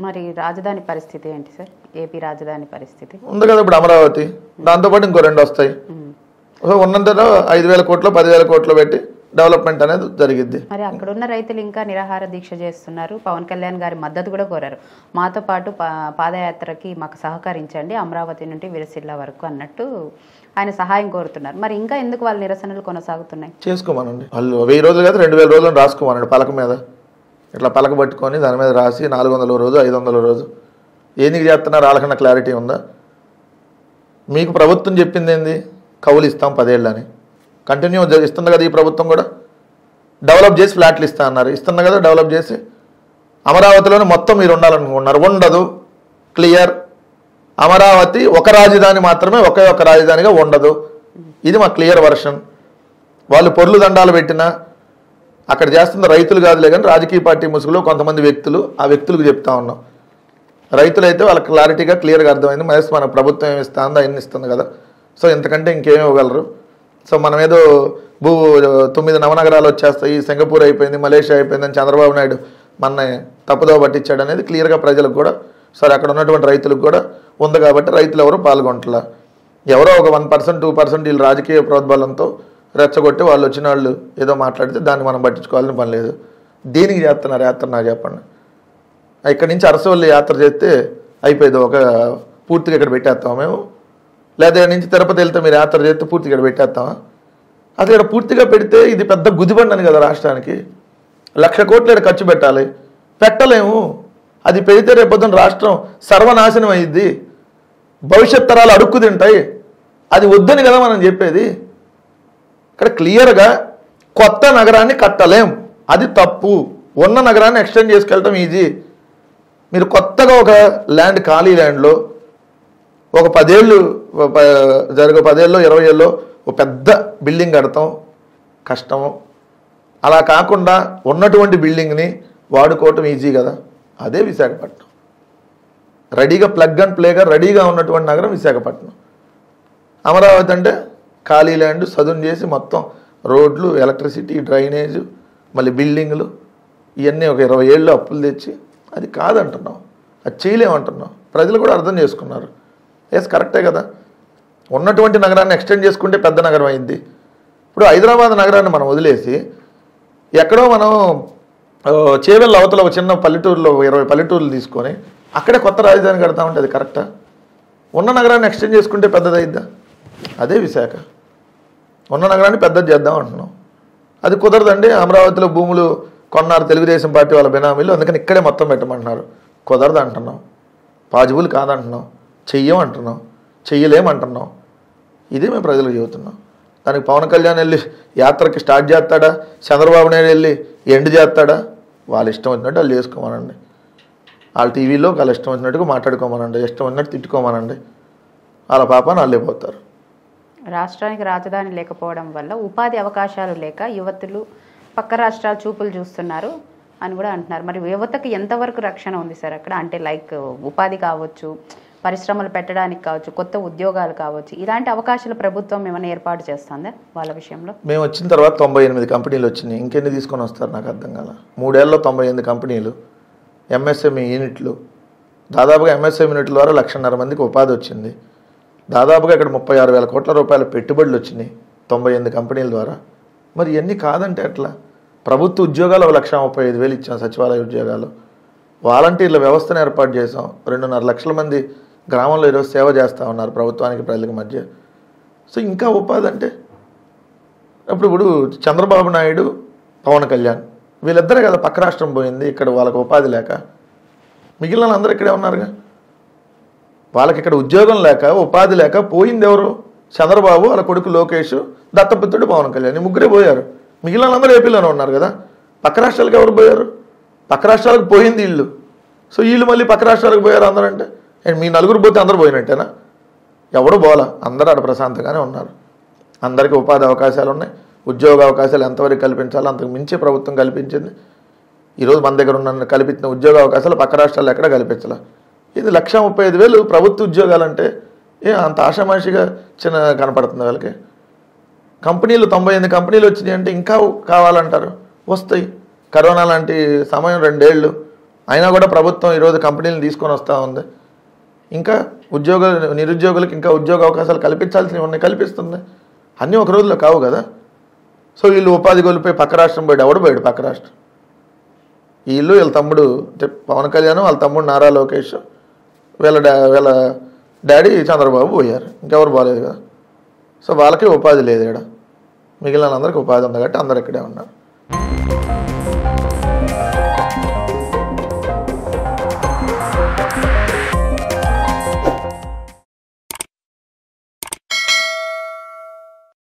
మరి రాజధాని పరిస్థితి ఏంటి సార్ ఏపీ రాజధాని పరిస్థితి ఉంది కదా ఇప్పుడు అమరావతి దాంతోపాటు ఇంకో రెండు వస్తాయి సో ఉన్నంతలో ఐదు వేల కోట్లు పదివేల కోట్లు పెట్టి డెవలప్మెంట్ అనేది జరిగిద్ది మరి అక్కడున్న రైతులు ఇంకా నిరాహార దీక్ష చేస్తున్నారు పవన్ కళ్యాణ్ గారి మద్దతు కూడా కోరారు మాతో పాటు పా- పాదయాత్రకి మాకు సహకరించండి అమరావతి నుండి విరసిల్ల వరకు అన్నట్టు ఆయన సహాయం కోరుతున్నారు మరి ఇంకా ఎందుకు వాళ్ళ నిరసనలు కొనసాగుతున్నాయి చేసుకోమనండి వాళ్ళు వెయ్యి రోజులు కదా రెండు వేల రోజులు రాసుకోమనండి పలక మీద ఇట్లా పలక పట్టుకొని దాని మీద రాసి నాలుగు వందల రోజు ఐదు వందల రోజు ఎందుకు చేస్తున్నారు వాళ్ళకన్నా క్లారిటీ ఉందా మీకు ప్రభుత్వం చెప్పింది ఏంది కవులు ఇస్తాం పదేళ్ళని కంటిన్యూ ఇస్తుంది కదా ఈ ప్రభుత్వం కూడా డెవలప్ చేసి ఫ్లాట్లు ఇస్తా అన్నారు ఇస్తుంది కదా డెవలప్ చేసి అమరావతిలోనే మొత్తం మీరు ఉండాలనుకుంటున్నారు ఉండదు క్లియర్ అమరావతి ఒక రాజధాని మాత్రమే ఒకే ఒక రాజధానిగా ఉండదు ఇది మా క్లియర్ వర్షన్ వాళ్ళు పొర్లు దండాలు పెట్టినా అక్కడ చేస్తున్న రైతులు కాదులే కానీ రాజకీయ పార్టీ ముసుగులో కొంతమంది వ్యక్తులు ఆ వ్యక్తులకు చెప్తా ఉన్నాం రైతులైతే వాళ్ళకి క్లారిటీగా క్లియర్గా అర్థమైంది మహేష్ మన ప్రభుత్వం ఏమి ఇస్తుందో అన్ని ఇస్తుంది కదా సో ఇంతకంటే ఇంకేమి ఇవ్వగలరు సో మనం ఏదో భూ తొమ్మిది నవనగరాలు వచ్చేస్తాయి సింగపూర్ అయిపోయింది మలేషియా అయిపోయింది అని చంద్రబాబు నాయుడు మన తప్పుదోవ పట్టించాడు అనేది క్లియర్గా ప్రజలకు కూడా సరే అక్కడ ఉన్నటువంటి రైతులకు కూడా ఉంది కాబట్టి రైతులు ఎవరు పాల్గొంటలా ఎవరో ఒక వన్ పర్సెంట్ టూ పర్సెంట్ వీళ్ళు రాజకీయ ప్రోద్బలంతో రెచ్చగొట్టి వాళ్ళు వచ్చిన వాళ్ళు ఏదో మాట్లాడితే దాన్ని మనం పట్టించుకోవాలని పని లేదు దేనికి చేస్తున్నారు యాత్ర నాకు చెప్పండి ఇక్కడి నుంచి అరసవల్లి యాత్ర చేస్తే అయిపోయింది ఒక పూర్తిగా ఇక్కడ పెట్టేస్తాం మేము లేదా ఇక్కడ నుంచి తిరుపతి వెళ్తే మీరు యాత్ర చేస్తే పూర్తిగా ఇక్కడ పెట్టేస్తామా అసలు ఇక్కడ పూర్తిగా పెడితే ఇది పెద్ద గుదిబండని కదా రాష్ట్రానికి లక్ష కోట్లు ఇక్కడ ఖర్చు పెట్టాలి పెట్టలేము అది పెడితే రేపొద్దున రాష్ట్రం సర్వనాశనం అయ్యిద్ది భవిష్యత్ తరాలు అడుక్కు తింటాయి అది వద్దని కదా మనం చెప్పేది ఇక్కడ క్లియర్గా కొత్త నగరాన్ని కట్టలేం అది తప్పు ఉన్న నగరాన్ని ఎక్స్టెండ్ చేసుకెళ్ళటం ఈజీ మీరు కొత్తగా ఒక ల్యాండ్ ఖాళీ ల్యాండ్లో ఒక పదేళ్ళు ప- జరిగే పదేళ్ళు ఇరవై ఏళ్ళు ఒక పెద్ద బిల్డింగ్ కడతాం కష్టము అలా కాకుండా ఉన్నటువంటి బిల్డింగ్ని వాడుకోవటం ఈజీ కదా అదే విశాఖపట్నం రెడీగా ప్లగ్ అండ్ ప్లేగా రెడీగా ఉన్నటువంటి నగరం విశాఖపట్నం అమరావతి అంటే ఖాళీ ల్యాండ్ సదును చేసి మొత్తం రోడ్లు ఎలక్ట్రిసిటీ డ్రైనేజ్ మళ్ళీ బిల్డింగ్లు ఇవన్నీ ఒక ఇరవై ఏళ్ళు అప్పులు తెచ్చి అది కాదంటున్నాం అది చేయలేమంటున్నాం ప్రజలు కూడా అర్థం చేసుకున్నారు ఎస్ కరెక్టే కదా ఉన్నటువంటి నగరాన్ని ఎక్స్టెండ్ చేసుకుంటే పెద్ద నగరం అయింది ఇప్పుడు హైదరాబాద్ నగరాన్ని మనం వదిలేసి ఎక్కడో మనం ఆ, చేవెళ్ళ అవతల ఒక చిన్న పల్లెటూరులో ఒక ఇరవై పల్లెటూర్లు తీసుకొని అక్కడే కొత్త రాజధాని కడతామంటే అది కరెక్టా ఉన్న నగరాన్ని ఎక్స్టెండ్ చేసుకుంటే పెద్దదైద్దా అదే విశాఖ ఉన్న నగరాన్ని పెద్దది చేద్దాం అంటున్నాం అది కుదరదండి అమరావతిలో భూములు కొన్నారు తెలుగుదేశం పార్టీ వాళ్ళ బెనామీలు అందుకని ఇక్కడే మొత్తం పెట్టమంటున్నారు కుదరదు అంటున్నాం పాజిబుల్ కాదంటున్నాం చెయ్యం అంటున్నాం చెయ్యలేమంటున్నాం ఇదే మేము ప్రజలకు చెబుతున్నాం దానికి పవన్ కళ్యాణ్ వెళ్ళి యాత్రకి స్టార్ట్ చేస్తాడా చంద్రబాబు నాయుడు వెళ్ళి ఎండ్ చేస్తాడా వాళ్ళ ఇష్టం వచ్చినట్టు వాళ్ళు చేసుకోమనండి వాళ్ళ టీవీలో వాళ్ళ ఇష్టం వచ్చినట్టుగా మాట్లాడుకోమనండి ఇష్టం వచ్చినట్టు తిట్టుకోమనండి వాళ్ళ పాపాన్ని వాళ్ళే పోతారు రాష్ట్రానికి రాజధాని లేకపోవడం వల్ల ఉపాధి అవకాశాలు లేక యువతులు పక్క రాష్ట్రాలు చూపులు చూస్తున్నారు అని కూడా అంటున్నారు మరి యువతకు ఎంతవరకు రక్షణ ఉంది సార్ అక్కడ అంటే లైక్ ఉపాధి కావచ్చు పరిశ్రమలు పెట్టడానికి కావచ్చు కొత్త ఉద్యోగాలు కావచ్చు ఇలాంటి అవకాశాలు ప్రభుత్వం ఏమైనా ఏర్పాటు చేస్తుందా వాళ్ళ విషయంలో మేము వచ్చిన తర్వాత తొంభై ఎనిమిది కంపెనీలు వచ్చినాయి ఇంకెన్ని తీసుకొని వస్తారు నాకు అర్థం కాల మూడేళ్ళలో తొంభై ఎనిమిది కంపెనీలు ఎంఎస్ఎంఈ యూనిట్లు దాదాపుగా ఎంఎస్ఎం యూనిట్ల ద్వారా లక్షన్నర మందికి ఉపాధి వచ్చింది దాదాపుగా ఇక్కడ ముప్పై ఆరు వేల కోట్ల రూపాయల పెట్టుబడులు వచ్చినాయి తొంభై ఎనిమిది కంపెనీల ద్వారా మరి ఇవన్నీ కాదంటే ఎట్లా ప్రభుత్వ ఉద్యోగాలు ఒక లక్ష ముప్పై ఐదు వేలు ఇచ్చాం సచివాలయ ఉద్యోగాలు వాలంటీర్ల వ్యవస్థను ఏర్పాటు చేసాం రెండున్నర లక్షల మంది గ్రామంలో ఈరోజు సేవ చేస్తూ ఉన్నారు ప్రభుత్వానికి ప్రజలకు మధ్య సో ఇంకా ఉపాధి అంటే అప్పుడు ఇప్పుడు చంద్రబాబు నాయుడు పవన్ కళ్యాణ్ వీళ్ళిద్దరే కదా పక్క రాష్ట్రం పోయింది ఇక్కడ వాళ్ళకి ఉపాధి లేక మిగిలిన అందరూ ఇక్కడే ఉన్నారుగా వాళ్ళకి ఇక్కడ ఉద్యోగం లేక ఉపాధి లేక పోయింది ఎవరు చంద్రబాబు వాళ్ళ కొడుకు లోకేష్ దత్తపుత్రుడు పవన్ కళ్యాణ్ ఈ ముగ్గురే పోయారు మిగిలిన అందరూ ఏపీలోనే ఉన్నారు కదా పక్క రాష్ట్రాలకు ఎవరు పోయారు పక్క రాష్ట్రాలకు పోయింది వీళ్ళు సో వీళ్ళు మళ్ళీ పక్క రాష్ట్రాలకు పోయారు అందరూ అంటే ఏంటి మీ నలుగురు పోతే అందరూ పోయినట్టేనా ఎవడు పోలా అందరూ ఆడ ప్రశాంతంగానే ఉన్నారు అందరికీ ఉపాధి అవకాశాలు ఉన్నాయి ఉద్యోగ అవకాశాలు ఎంతవరకు కల్పించాలో అంతకు మించి ప్రభుత్వం కల్పించింది ఈరోజు మన దగ్గర ఉన్న కల్పించిన ఉద్యోగ అవకాశాలు పక్క రాష్ట్రాల్లో ఎక్కడ కల్పించాల ఇది లక్ష ముప్పై ఐదు వేలు ప్రభుత్వ ఉద్యోగాలంటే ఏ అంత ఆషామాషిగా చిన్న కనపడుతుంది వాళ్ళకి కంపెనీలు తొంభై ఎనిమిది కంపెనీలు వచ్చినాయి అంటే ఇంకా కావాలంటారు వస్తాయి కరోనా లాంటి సమయం రెండేళ్ళు అయినా కూడా ప్రభుత్వం ఈరోజు కంపెనీలను తీసుకొని వస్తూ ఉంది ఇంకా ఉద్యోగ నిరుద్యోగులకు ఇంకా ఉద్యోగ అవకాశాలు కల్పించాల్సినవి ఉన్నాయి కల్పిస్తుంది అన్నీ ఒక రోజులో కావు కదా సో వీళ్ళు ఉపాధి కోల్పోయి పక్క రాష్ట్రం పోయాడు ఎవడు పోయాడు పక్క రాష్ట్రం వీళ్ళు వీళ్ళ తమ్ముడు అంటే పవన్ కళ్యాణ్ వాళ్ళ తమ్ముడు నారా లోకేష్ వీళ్ళ డా వీళ్ళ డాడీ చంద్రబాబు పోయారు ఇంకెవరు పోలేదు కదా సో వాళ్ళకి ఉపాధి లేదు ఇక్కడ మిగిలిన అందరికీ ఉపాధి ఉంది కాబట్టి అందరు ఇక్కడే ఉన్నారు